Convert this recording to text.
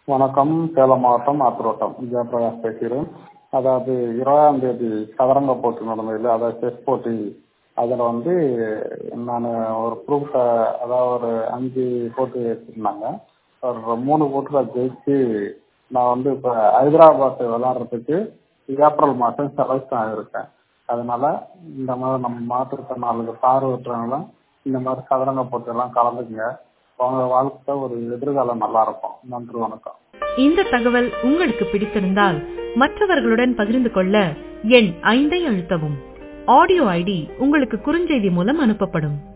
வணக்கம் சேலம் மாவட்டம் ஆத்திரோட்டம் ஜெயபிரகாஷ் பேசுகிறேன் அதாவது இருபதாம் தேதி சதுரங்க போட்டி நடந்ததில்ல அதாவது செஸ் போட்டி அதில் வந்து நான் ஒரு ப்ரூஃப் அதாவது ஒரு அஞ்சு போட்டி வச்சுருந்தாங்க ஒரு மூணு போட்டியில் ஜெயிச்சு நான் வந்து இப்போ ஹைதராபாத் விளாட்றதுக்கு ஏப்ரல் மாதம் செலக்ஷன் ஆகிருக்கேன் அதனால இந்த மாதிரி நம்ம மாற்றுத்திறனாளிகள் பார்வையற்றவங்களாம் இந்த மாதிரி சதுரங்க போட்டியெல்லாம் கலந்துக்குங்க உங்க வாழ்க்கை ஒரு எதிர்காலம் நல்லா இருக்கும் நன்றி வணக்கம் இந்த தகவல் உங்களுக்கு பிடித்திருந்தால் மற்றவர்களுடன் பகிர்ந்து கொள்ள எண் ஐந்தை அழுத்தவும் ஆடியோ ஐடி உங்களுக்கு குறுஞ்செய்தி மூலம் அனுப்பப்படும்